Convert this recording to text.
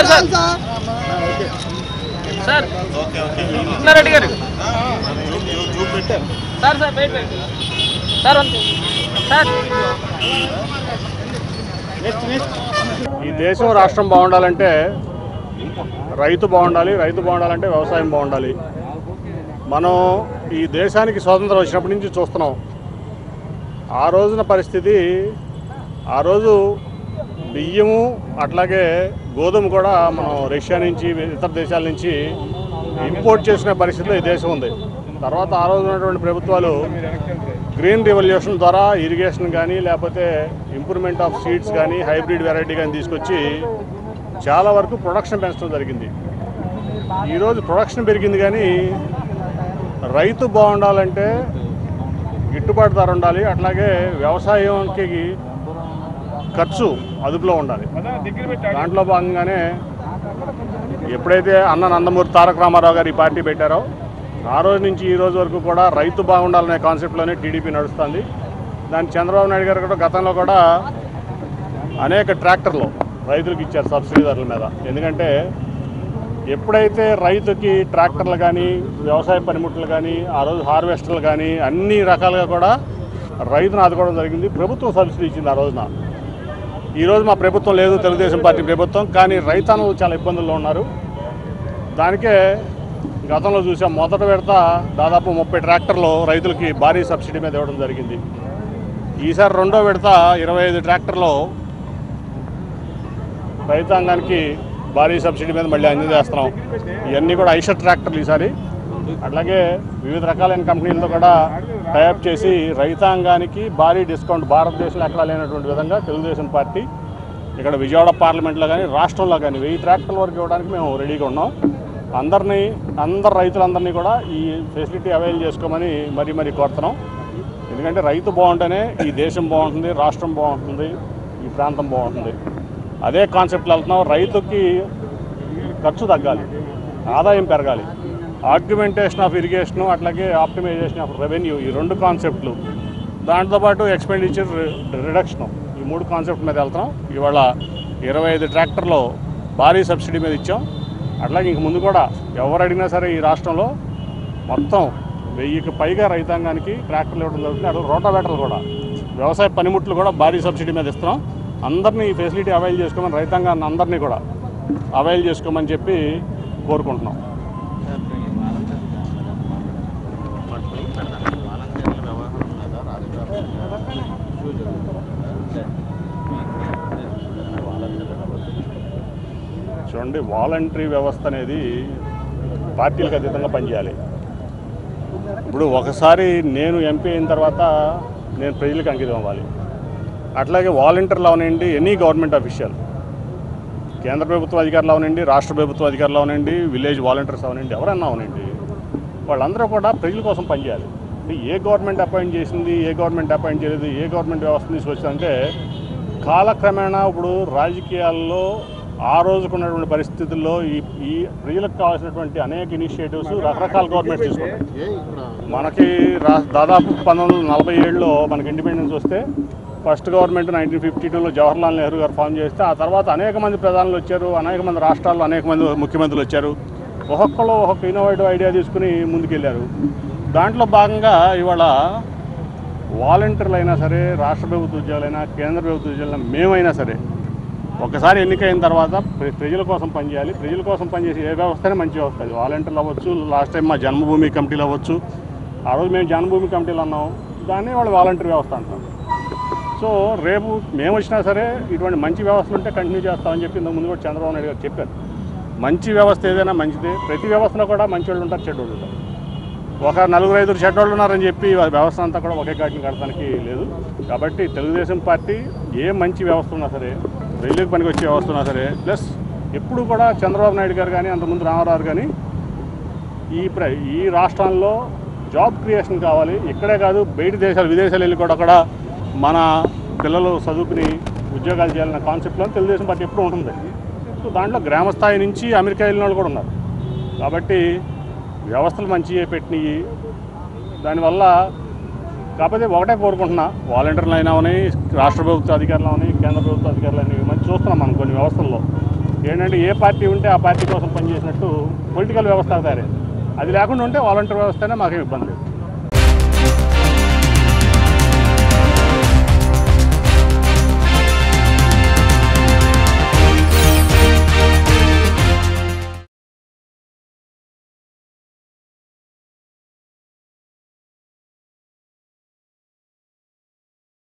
sir sir sir Krishna Reddy గారు sir sir wait wait sir one sir ఈ దేశం రాష్ట్రం బాగుండాలంటే రైతు బాగుండాలి రైతు బాగుండాలంటే వ్యవసాయం బాగుండాలి మనం ఈ దేశానికి స్వాతంత్రం వచ్చినప్పటి నుంచి చూస్తున్నాం ఆ రోజున పరిస్థితి ఆ రోజు బియ్యము అట్లాగే గోధుమ కూడా మనం రష్యా నుంచి ఇతర దేశాల నుంచి ఇంపోర్ట్ చేసుకునే పరిస్థితిలో ఈ దేశం ఉంది తర్వాత ఆ రోజు ఉన్నటువంటి ప్రభుత్వాలు గ్రీన్ రివల్యూషన్ ద్వారా ఇరిగేషన్ కానీ లేకపోతే ఇంప్రూవ్మెంట్ ఆఫ్ సీడ్స్ కానీ హైబ్రిడ్ వెరైటీ కానీ తీసుకొచ్చి చాలా వరకు ప్రొడక్షన్ పెంచడం జరిగింది ఈరోజు ప్రొడక్షన్ పెరిగింది కానీ రైతు బాగుండాలంటే గిట్టుబాటు ధర ఉండాలి అట్లాగే వ్యవసాయానికి ఖర్చు అదుపులో ఉండాలి దాంట్లో భాగంగానే ఎప్పుడైతే అన్న నందమూరి తారక రామారావు గారు ఈ పార్టీ పెట్టారో ఆ రోజు నుంచి ఈ రోజు వరకు కూడా రైతు బాగుండాలనే కాన్సెప్ట్లోనే టీడీపీ నడుస్తుంది దాని చంద్రబాబు నాయుడు గారు కూడా గతంలో కూడా అనేక ట్రాక్టర్లు రైతులకు ఇచ్చారు సబ్సిడీ ధరల మీద ఎందుకంటే ఎప్పుడైతే రైతుకి ట్రాక్టర్లు కానీ వ్యవసాయ పనిముట్లు కానీ ఆ రోజు హార్వెస్టర్లు కానీ అన్ని రకాలుగా కూడా రైతును ఆదుకోవడం జరిగింది ప్రభుత్వం సబ్సిడీ ఇచ్చింది ఆ రోజున ఈరోజు మా ప్రభుత్వం లేదు తెలుగుదేశం పార్టీ ప్రభుత్వం కానీ రైతాంగం చాలా ఇబ్బందుల్లో ఉన్నారు దానికే గతంలో చూసాం మొదట విడత దాదాపు ముప్పై ట్రాక్టర్లు రైతులకి భారీ సబ్సిడీ మీద ఇవ్వడం జరిగింది ఈసారి రెండో విడత ఇరవై ఐదు ట్రాక్టర్లు రైతాంగానికి భారీ సబ్సిడీ మీద మళ్ళీ అందజేస్తున్నాం ఇవన్నీ కూడా ఐషర్ ట్రాక్టర్లు ఈసారి అట్లాగే వివిధ రకాలైన కంపెనీలతో కూడా టైప్ చేసి రైతాంగానికి భారీ డిస్కౌంట్ భారతదేశంలో ఎక్కడా లేనటువంటి విధంగా తెలుగుదేశం పార్టీ ఇక్కడ విజయవాడ పార్లమెంట్లో కానీ రాష్ట్రంలో కానీ వెయ్యి ట్రాక్టర్ల వరకు ఇవ్వడానికి మేము రెడీగా ఉన్నాం అందరినీ అందరు రైతులందరినీ కూడా ఈ ఫెసిలిటీ అవైల్ చేసుకోమని మరీ మరీ కోరుతున్నాం ఎందుకంటే రైతు బాగుంటేనే ఈ దేశం బాగుంటుంది రాష్ట్రం బాగుంటుంది ఈ ప్రాంతం బాగుంటుంది అదే కాన్సెప్ట్లో వెళ్తున్నాం రైతుకి ఖర్చు తగ్గాలి ఆదాయం పెరగాలి ఆర్గ్యుమెంటేషన్ ఆఫ్ ఇరిగేషన్ అట్లాగే ఆప్టిమైజేషన్ ఆఫ్ రెవెన్యూ ఈ రెండు కాన్సెప్ట్లు దాంతోపాటు ఎక్స్పెండిచర్ రిడక్షన్ ఈ మూడు కాన్సెప్ట్ మీద వెళ్తున్నాం ఇవాళ ఇరవై ఐదు ట్రాక్టర్లు భారీ సబ్సిడీ మీద ఇచ్చాం అట్లాగే ఇంక ముందు కూడా ఎవరు అడిగినా సరే ఈ రాష్ట్రంలో మొత్తం వెయ్యికి పైగా రైతాంగానికి ట్రాక్టర్లు ఇవ్వడం జరుగుతుంది అటు రోటావేటర్లు కూడా వ్యవసాయ పనిముట్లు కూడా భారీ సబ్సిడీ మీద ఇస్తున్నాం అందరినీ ఈ ఫెసిలిటీ అవైల్ చేసుకోమని రైతాంగాన్ని అందరినీ కూడా అవైల్ చేసుకోమని చెప్పి కోరుకుంటున్నాం చూడండి వాలంటరీ వ్యవస్థ అనేది పార్టీలకు అతీతంగా పనిచేయాలి ఇప్పుడు ఒకసారి నేను ఎంపీ అయిన తర్వాత నేను ప్రజలకు అంకితం అవ్వాలి అట్లాగే వాలంటీర్లు అవనండి ఎనీ గవర్నమెంట్ అఫీషియల్ కేంద్ర ప్రభుత్వ అధికారులు అవనండి రాష్ట్ర ప్రభుత్వ అధికారులు అవనండి విలేజ్ వాలంటీర్స్ అవనండి ఎవరన్నా అవనండి వాళ్ళందరూ కూడా ప్రజల కోసం పనిచేయాలి అంటే ఏ గవర్నమెంట్ అపాయింట్ చేసింది ఏ గవర్నమెంట్ అపాయింట్ చేయలేదు ఏ గవర్నమెంట్ వ్యవస్థ తీసుకొచ్చిందంటే కాలక్రమేణా ఇప్పుడు రాజకీయాల్లో ఆ రోజుకున్నటువంటి పరిస్థితుల్లో ఈ ఈ ప్రజలకు కావాల్సినటువంటి అనేక ఇనిషియేటివ్స్ రకరకాల గవర్నమెంట్స్ తీసుకుంటాయి మనకి రా దాదాపు పంతొమ్మిది వందల నలభై ఏడులో మనకి ఇండిపెండెన్స్ వస్తే ఫస్ట్ గవర్నమెంట్ నైన్టీన్ ఫిఫ్టీ టూలో జవహర్లాల్ నెహ్రూ గారు ఫామ్ చేస్తే ఆ తర్వాత అనేక మంది ప్రధానులు వచ్చారు అనేక మంది రాష్ట్రాల్లో అనేక మంది ముఖ్యమంత్రులు వచ్చారు ఒక్కొక్కరు ఒక్కొక్క ఇన్నోవేటివ్ ఐడియా తీసుకుని ముందుకెళ్ళారు దాంట్లో భాగంగా ఇవాళ వాలంటీర్లు అయినా సరే రాష్ట్ర ప్రభుత్వ ఉద్యోగులైనా కేంద్ర ప్రభుత్వ ఉద్యోగులైనా మేమైనా సరే ఒకసారి ఎన్నికైన తర్వాత ప్ర- ప్రజల కోసం పనిచేయాలి ప్రజల కోసం పనిచేసే ఏ వ్యవస్థనే మంచి వ్యవస్థ అది వాలంటీర్లు అవ్వచ్చు లాస్ట్ టైం మా జన్మభూమి కమిటీలు అవ్వచ్చు ఆ రోజు మేము జన్మభూమి కమిటీలు అన్నాం దాన్ని వాళ్ళు వాలంటీర్ వ్యవస్థ అంటాం సో రేపు మేము వచ్చినా సరే ఇటువంటి మంచి వ్యవస్థలు ఉంటే కంటిన్యూ చేస్తామని చెప్పి ఇంతకు ముందు కూడా చంద్రబాబు నాయుడు గారు చెప్పారు మంచి వ్యవస్థ ఏదైనా మంచిదే ప్రతి వ్యవస్థలో కూడా మంచి వాళ్ళు ఉంటారు చెడ్డ వాళ్ళు ఉంటారు ఒక నలుగురు ఐదుగురు చెడ్డోళ్ళు ఉన్నారని చెప్పి ఆ వ్యవస్థ అంతా కూడా ఒకే కాటిని కడతానికి లేదు కాబట్టి తెలుగుదేశం పార్టీ ఏ మంచి వ్యవస్థ ఉన్నా సరే రైలుకి పనికి వచ్చే వ్యవస్థ ఉన్నా సరే ప్లస్ ఎప్పుడు కూడా చంద్రబాబు నాయుడు గారు కానీ అంతకుముందు రామారావు కానీ ఈ ప్ర ఈ రాష్ట్రంలో జాబ్ క్రియేషన్ కావాలి ఇక్కడే కాదు బయట దేశాలు విదేశాలు వెళ్ళి కూడా కూడా మన పిల్లలు చదువుకుని ఉద్యోగాలు చేయాలన్న కాన్సెప్ట్లో తెలుగుదేశం పార్టీ ఎప్పుడు ఉంటుంది సో దాంట్లో గ్రామ స్థాయి నుంచి అమెరికా వెళ్ళిన వాళ్ళు కూడా ఉన్నారు కాబట్టి వ్యవస్థలు మంచిగా పెట్టినవి దానివల్ల కాకపోతే ఒకటే కోరుకుంటున్నా వాలంటీర్లు అయినా రాష్ట్ర ప్రభుత్వ అధికారులు అవని కేంద్ర ప్రభుత్వ అధికారులు అయినా మంచి చూస్తున్నాం మనం కొన్ని వ్యవస్థల్లో ఏంటంటే ఎందుకంటే ఏ పార్టీ ఉంటే ఆ పార్టీ కోసం పనిచేసినట్టు పొలిటికల్ వ్యవస్థ తయారైంది అది లేకుండా ఉంటే వాలంటీర్ వ్యవస్థనే మాకేం ఇబ్బంది లేదు